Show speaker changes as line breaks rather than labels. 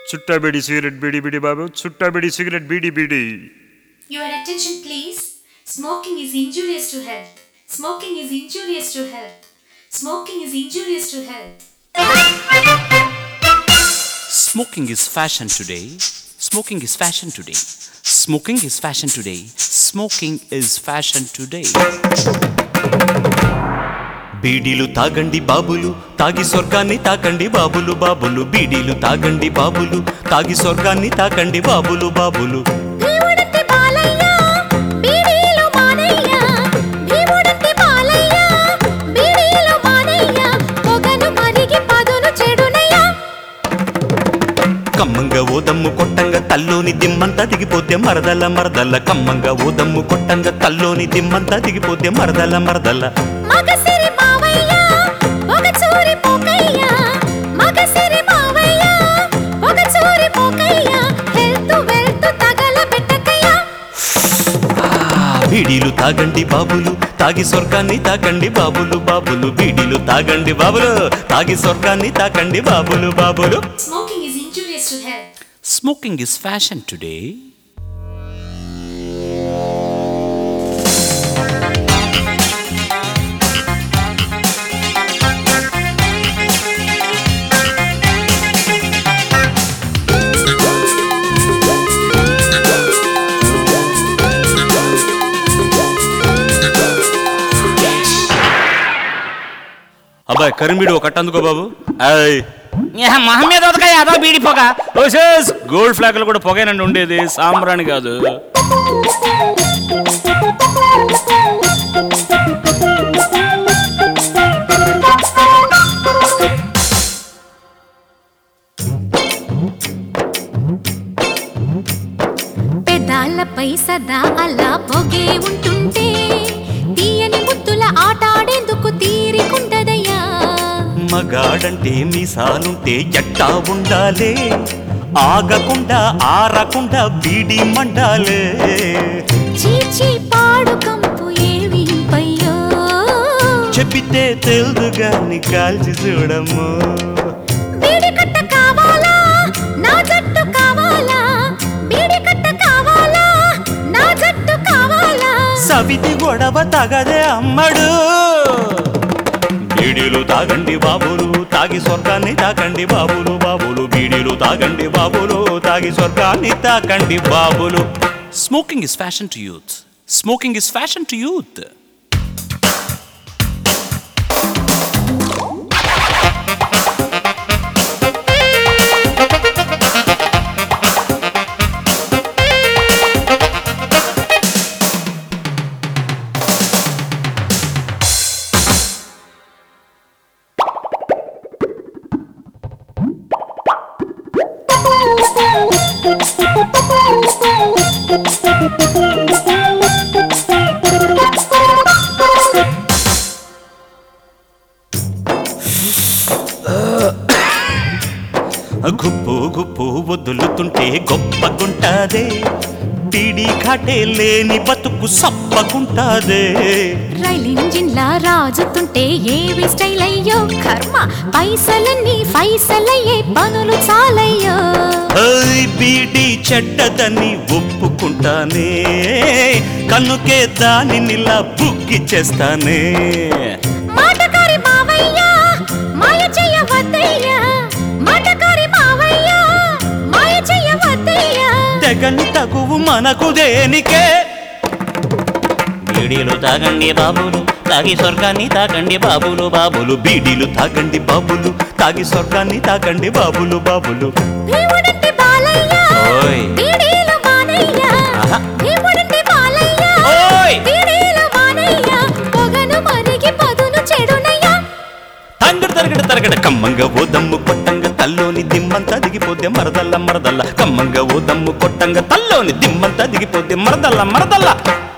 చుట్టా beedi cigarette beedi beedi బాబు చుట్టా beedi cigarette beedi beedi
Your attention, please. Smoking is injurious to health. Smoking is injurious to health. Smoking is injurious to health.
Smoking is fashion today. Smoking is fashion today. Smoking is fashion today. Smoking is fashion today. బీడీలు తాగండి బాబులు తాగి స్వర్గాన్ని తాకండి బాబులు బాబులు బీడీలు తాగండి బాబులు తాగి స్వర్గాన్ని తాకండి బాబులు బాబులు
భీముడంటే బాలయ్య బీడీలు మానయ్య భీముడంటే బాలయ్య బీడీలు మానయ్య పొగను మరిగి పదును చెడునయ్య
కమ్మంగా ఓదమ్ము కొట్టంగా తల్లోని దిమ్మంతా దిగిపోతే మరదల మరదల కమ్మంగా ఓదమ్ము కొట్టంగా తల్లోని దిమ్మంతా దిగిపోతే మరదల మరదల
మగసిరి మావయ్య ఒక చూరి పోకయ్య మగసిరి మావయ్య ఒక చూరి పోకయ్య హెల్త్ వెల్త్ తగల పెట్టకయ్య
బీడీలు తాగండి బాబులు తాగి స్వర్గాన్ని తాకండి బాబులు బాబులు బీడీలు తాగండి బాబులు తాగి స్వర్గాన్ని తాకండి బాబులు బాబులు
Smoking is injurious to health.
Smoking is fashion today అబ్బాయి కరిమిడి ఒక కట్టందుకో బాబు అయ్
మొహం మీద ఉదకాయ అదో బీడి పొగ
ఓసేస్ గోల్డ్ ఫ్లాగ్లు కూడా పొగేనండి ఉండేది సాంబ్రాణి కాదు
పెదాలపై సదా అలా పొగే ఉంటుంటే తీయని ముద్దుల ఆటాడేందుకు తీరికుంటదయ్యా
మగాడంటే మీసాలుంటే ఎట్టా ఉండాలే ఆగకుండా ఆరకుండా బీడి మండాలే
చీచి పాడు కంపు ఏవి పయ్యో
చెప్పితే తెలుదు గాని కాల్చి చూడము
బీడి కట్ట కావాలా నా జట్టు కావాలా బీడి కట్ట కావాలా నా జట్టు కావాలా
సవితి గొడవ తగదే అమ్మడు బీడీలు తాగండి బాబులు తాగి స్వర్గాన్ని తాకండి బాబులు బాబులు బీడీలు తాగండి బాబులు తాగి స్వర్గాన్ని తాకండి బాబులు smoking is fashion to youth smoking is fashion to youth గుప్పు గుప్పు వదులుతుంటే గొప్పగుంటాదే బీడీ ఘాటే లేని బతుకు సప్పగుంటాదే
రైల్ ఇంజిన్ లా రాజుతుంటే ఏవి స్టైల్ అయ్యో కర్మ పైసలన్నీ ఫైసలయ్యే పనులు చాలయ్యో
ఓయ్ బీడీ చెడ్డదని ఒప్పుకుంటానే కన్నుకే దాని నిలా బుక్కి చేస్తానే
మాటకారి మావయ్య మాయ చెయ్యవద్దయ్యా మాటకారి మావయ్య మాయ చెయ్యవద్దయ్యా
తెగని తగువు మనకు దేనికే బీడీలు తాగండి బాబులు తాగి స్వర్గాన్ని తాకండి బాబులు బాబులు బీడీలు తాగండి బాబులు తాగి స్వర్గాన్ని తాకండి బాబులు బాబులు
భీముడంటే బాలయ్య
ఓయ్.
బీడీలు మానయ్య
ఆహా.
భీముడంటే బాలయ్య
ఓయ్.
బీడీలు మానయ్య పొగను మరిగి పదును చెడునయ్యా
తంగడు తరగడ తరగడ కమ్మంగా ఓ దమ్ము కొట్టంగా తల్లోని దిమ్మంతా దిగిపోతే మరదల్ల మరదల్ల కమ్మంగా ఓ దమ్ము కొట్టంగా తల్లోని దిమ్మంతా దిగిపోతే మరదల్ల మరదల్ల